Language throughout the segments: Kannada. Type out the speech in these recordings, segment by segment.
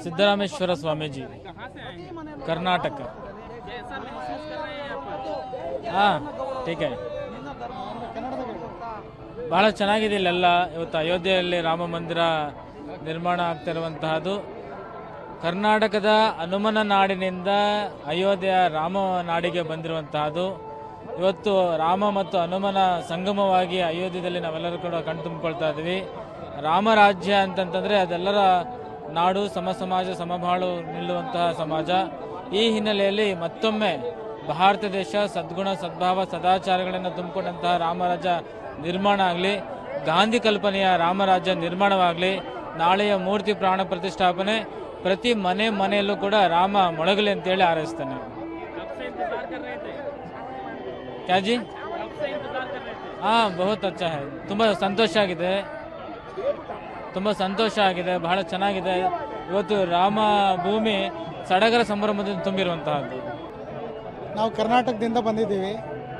सिद्धरामेश्वर स्वामी जी कर्नाटक ಹಾಂ ಟೀಕೆ ಬಹಳ ಚೆನ್ನಾಗಿದೆ ಇಲ್ಲೆಲ್ಲ ಇವತ್ತು ಅಯೋಧ್ಯೆಯಲ್ಲಿ ರಾಮ ಮಂದಿರ ನಿರ್ಮಾಣ ಆಗ್ತಿರುವಂತಹದ್ದು ಕರ್ನಾಟಕದ ಹನುಮನ ನಾಡಿನಿಂದ ಅಯೋಧ್ಯೆಯ ರಾಮ ನಾಡಿಗೆ ಬಂದಿರುವಂತಹದ್ದು ಇವತ್ತು ರಾಮ ಮತ್ತು ಹನುಮನ ಸಂಗಮವಾಗಿ ಅಯೋಧ್ಯೆಯಲ್ಲಿ ನಾವೆಲ್ಲರೂ ಕೂಡ ಕಣ್ತುಂಬಿಕೊಳ್ತಾ ಇದ್ದೀವಿ ರಾಮರಾಜ್ಯ ಅಂತಂತಂದ್ರೆ ಅದೆಲ್ಲರ ನಾಡು ಸಮ ಸಮಾಜ ಸಮಬಾಳು ನಿಲ್ಲುವಂತಹ ಸಮಾಜ ಈ ಹಿನ್ನೆಲೆಯಲ್ಲಿ ಮತ್ತೊಮ್ಮೆ ಭಾರತ ದೇಶ ಸದ್ಗುಣ ಸದ್ಭಾವ ಸದಾಚಾರಗಳನ್ನು ತುಂಬಿಕೊಂಡಂತಹ ರಾಮರಾಜ್ಯ ನಿರ್ಮಾಣ ಆಗಲಿ ಗಾಂಧಿ ಕಲ್ಪನೆಯ ರಾಮರಾಜ್ಯ ನಿರ್ಮಾಣವಾಗಲಿ ನಾಳೆಯ ಮೂರ್ತಿ ಪ್ರಾಣ ಪ್ರತಿಷ್ಠಾಪನೆ ಪ್ರತಿ ಮನೆ ಮನೆಯಲ್ಲೂ ಕೂಡ ರಾಮ ಮೊಳಗಲಿ ಅಂತೇಳಿ ಹಾರೈಸ್ತಾನೆ क्या जी हाँ बहुत अच्छा है ತುಂಬ ಸಂತೋಷ ಆಗಿದೆ ತುಂಬ ಸಂತೋಷ ಆಗಿದೆ ಬಹಳ ಚೆನ್ನಾಗಿದೆ ಇವತ್ತು ರಾಮ ಭೂಮಿ ಸಡಗರ ಸಂಭ್ರಮದಿಂದ ತುಂಬಿರುವಂತಹದ್ದು ನಾವು ಕರ್ನಾಟಕದಿಂದ ಬಂದಿದ್ದೀವಿ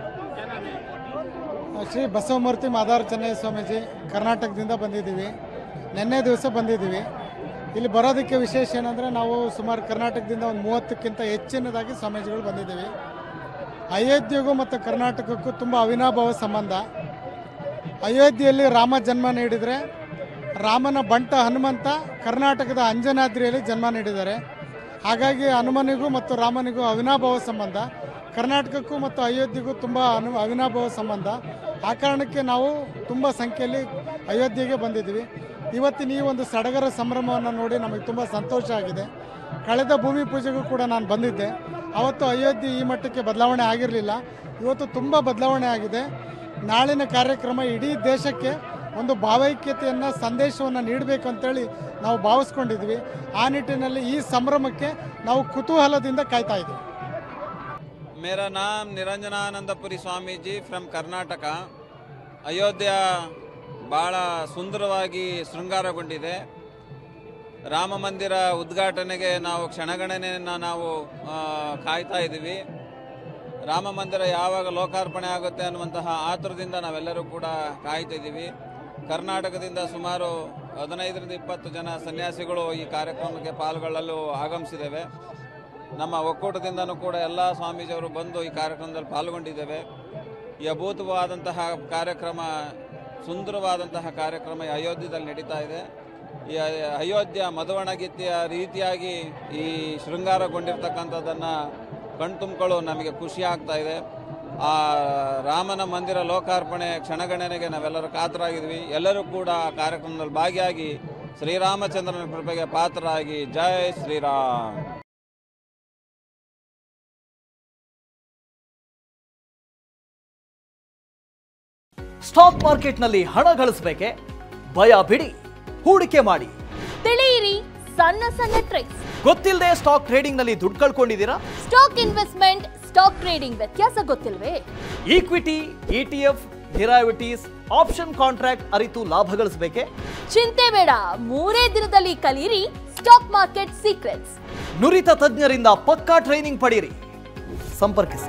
ಶ್ರೀ ಬಸವಮೂರ್ತಿ ಮಾದಾರ ಚೆನ್ನಯ್ಯ ಸ್ವಾಮೀಜಿ ಕರ್ನಾಟಕದಿಂದ ಬಂದಿದ್ದೀವಿ ನಿನ್ನೆ ದಿವಸ ಬಂದಿದ್ದೀವಿ ಇಲ್ಲಿ ಬರೋದಕ್ಕೆ ವಿಶೇಷ ಏನಂದರೆ ನಾವು ಸುಮಾರು ಕರ್ನಾಟಕದಿಂದ ಒಂದು ಮೂವತ್ತಕ್ಕಿಂತ ಹೆಚ್ಚಿನದಾಗಿ ಸ್ವಾಮೀಜಿಗಳು ಬಂದಿದ್ದೀವಿ ಅಯೋಧ್ಯೆಗೂ ಮತ್ತು ಕರ್ನಾಟಕಕ್ಕೂ ತುಂಬ ಅವಿನಾಭಾವ ಸಂಬಂಧ ಅಯೋಧ್ಯೆಯಲ್ಲಿ ರಾಮ ಜನ್ಮ ನೀಡಿದರೆ ರಾಮನ ಬಂಟ ಹನುಮಂತ ಕರ್ನಾಟಕದ ಅಂಜನಾದ್ರಿಯಲ್ಲಿ ಜನ್ಮ ನೀಡಿದ್ದಾರೆ ಹಾಗಾಗಿ ಹನುಮನಿಗೂ ಮತ್ತು ರಾಮನಿಗೂ ಅವಿನಾಭಾವ ಸಂಬಂಧ ಕರ್ನಾಟಕಕ್ಕೂ ಮತ್ತು ಅಯೋಧ್ಯೆಗೂ ತುಂಬ ಅನು ಅವಿನಾಭಾವ ಸಂಬಂಧ ಆ ಕಾರಣಕ್ಕೆ ನಾವು ತುಂಬ ಸಂಖ್ಯೆಯಲ್ಲಿ ಅಯೋಧ್ಯೆಗೆ ಬಂದಿದ್ದೀವಿ ಇವತ್ತಿನ ಈ ಒಂದು ಸಡಗರ ಸಂಭ್ರಮವನ್ನು ನೋಡಿ ನಮಗೆ ತುಂಬ ಸಂತೋಷ ಆಗಿದೆ ಕಳೆದ ಭೂಮಿ ಪೂಜೆಗೂ ಕೂಡ ನಾನು ಬಂದಿದ್ದೆ ಅವತ್ತು ಅಯೋಧ್ಯೆ ಈ ಮಟ್ಟಕ್ಕೆ ಬದಲಾವಣೆ ಆಗಿರಲಿಲ್ಲ ಇವತ್ತು ತುಂಬ ಬದಲಾವಣೆ ಆಗಿದೆ ನಾಳಿನ ಕಾರ್ಯಕ್ರಮ ಇಡೀ ದೇಶಕ್ಕೆ ಒಂದು ಭಾವೈಕ್ಯತೆಯನ್ನು ಸಂದೇಶವನ್ನು ನೀಡಬೇಕು ಅಂತೇಳಿ ನಾವು ಭಾವಿಸ್ಕೊಂಡಿದ್ವಿ ಆ ನಿಟ್ಟಿನಲ್ಲಿ ಈ ಸಂಭ್ರಮಕ್ಕೆ ನಾವು ಕುತೂಹಲದಿಂದ ಕಾಯ್ತಾ ಇದ್ದೀವಿ मेरा नाम ನಿರಂಜನಾನಂದಪುರಿ ಸ್ವಾಮೀಜಿ ಫ್ರಮ್ ಕರ್ನಾಟಕ ಅಯೋಧ್ಯ ಭಾಳ ಸುಂದರವಾಗಿ ಶೃಂಗಾರಗೊಂಡಿದೆ ರಾಮ ಮಂದಿರ ಉದ್ಘಾಟನೆಗೆ ನಾವು ಕ್ಷಣಗಣನೆಯನ್ನು ನಾವು ಆ, ಕಾಯ್ತಾ ಇದ್ದೀವಿ ರಾಮ ಮಂದಿರ ಯಾವಾಗ ಲೋಕಾರ್ಪಣೆ ಆಗುತ್ತೆ ಅನ್ನುವಂತಹ ಆತುರದಿಂದ ನಾವೆಲ್ಲರೂ ಕೂಡ ಕಾಯ್ತಾ ಇದ್ದೀವಿ ಕರ್ನಾಟಕದಿಂದ ಸುಮಾರು ಹದಿನೈದರಿಂದ ಇಪ್ಪತ್ತು ಜನ ಸನ್ಯಾಸಿಗಳು ಈ ಕಾರ್ಯಕ್ರಮಕ್ಕೆ ಪಾಲ್ಗೊಳ್ಳಲು ಆಗಮಿಸಿದ್ದೇವೆ ನಮ್ಮ ಒಕ್ಕೂಟದಿಂದನೂ ಕೂಡ ಎಲ್ಲ ಸ್ವಾಮೀಜಿಯವರು ಬಂದು ಈ ಕಾರ್ಯಕ್ರಮದಲ್ಲಿ ಪಾಲ್ಗೊಂಡಿದ್ದೇವೆ ಈ ಅಭೂತವಾದಂತಹ ಕಾರ್ಯಕ್ರಮ ಸುಂದರವಾದಂತಹ ಕಾರ್ಯಕ್ರಮ ಈ ಅಯೋಧ್ಯದಲ್ಲಿ ನಡೀತಾ ಇದೆ ಈ ಅಯೋಧ್ಯ ಮಧುವಣಗೀತೆಯ ರೀತಿಯಾಗಿ ಈ ಶೃಂಗಾರಗೊಂಡಿರ್ತಕ್ಕಂಥದ್ದನ್ನು ಕಣ್ತುಂಬಿಕೊಳ್ಳು ನಮಗೆ ಖುಷಿ ಆಗ್ತಾ ಇದೆ ಆ ರಾಮನ ಮಂದಿರ ಲೋಕಾರ್ಪಣೆ ಕ್ಷಣಗಣನೆಗೆ ನಾವೆಲ್ಲರೂ ಕಾತರಾಗಿದ್ವಿ ಎಲ್ಲರೂ ಕೂಡ ಆ ಕಾರ್ಯಕ್ರಮದಲ್ಲಿ ಭಾಗಿಯಾಗಿ ಶ್ರೀರಾಮಚಂದ್ರನ ಕೃಪೆಗೆ ಪಾತ್ರರಾಗಿ ಜೈ ಶ್ರೀರಾಮ್ ಸ್ಟಾಕ್ ಮಾರ್ಕೆಟ್ನಲ್ಲಿ ಹಣ ಗಳಿಸಬೇಕೆ ಭಯ ಬಿಡಿ ಹೂಡಿಕೆ ಮಾಡಿ ತಿಳಿಯಿರಿ ಸಣ್ಣ ಸಣ್ಣ ಟ್ರಿಕ್ಸ್ ಗೊತ್ತಿಲ್ಲದೆ ಸ್ಟಾಕ್ ಟ್ರೇಡಿಂಗ್ನಲ್ಲಿ ದುಡ್ಡು ಕಳ್ಕೊಂಡಿದ್ದೀರಾ ಸ್ಟಾಕ್ ಇನ್ವೆಸ್ಟ್ಮೆಂಟ್ ಸ್ಟಾಕ್ ಟ್ರೇಡಿಂಗ್ ವ್ಯತ್ಯಾಸ ಗೊತ್ತಿಲ್ವೇ equity ETF derivatives option contract ಅರಿತು ಲಾಭ ಗಳಿಸಬೇಕೆ ಚಿಂತೆ ಬೇಡ ಮೂರೇ ದಿನದಲ್ಲಿ ಕಲಿಯಿರಿ ಸ್ಟಾಕ್ ಮಾರ್ಕೆಟ್ ಸೀಕ್ರೆಟ್ಸ್ ನುರಿತ ತಜ್ಞರಿಂದ ಪಕ್ಕಾ ಟ್ರೈನಿಂಗ್ ಪಡೆಯಿರಿ ಸಂಪರ್ಕಿಸಿ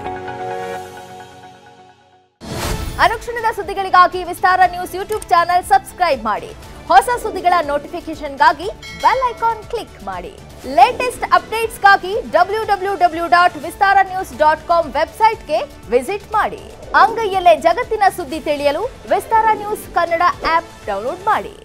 ಅನುಕ್ಷಣದ ಸುದ್ದಿಗಳಿಗಾಗಿ Vistara news YouTube channel subscribe ಮಾಡಿ ಹೊಸ ಸುದ್ದಿಗಳ ನೋಟಿಫಿಕೇಶನ್ಗಾಗಿ ಬೆಲ್ ಐಕಾನ್ ಕ್ಲಿಕ್ ಮಾಡಿ ಲೇಟೆಸ್ಟ್ ಅಪ್ಡೇಟ್ಸ್ಗಾಗಿ W W W dot Vistara news dot com ವೆಬ್ಸೈಟ್ಗೆ ವಿಸಿಟ್ ಮಾಡಿ ಅಂಗೈಯಲ್ಲೇ ಜಗತ್ತಿನ ಸುದ್ದಿ ತಿಳಿಯಲು Vistara news Kannada app download ಮಾಡಿ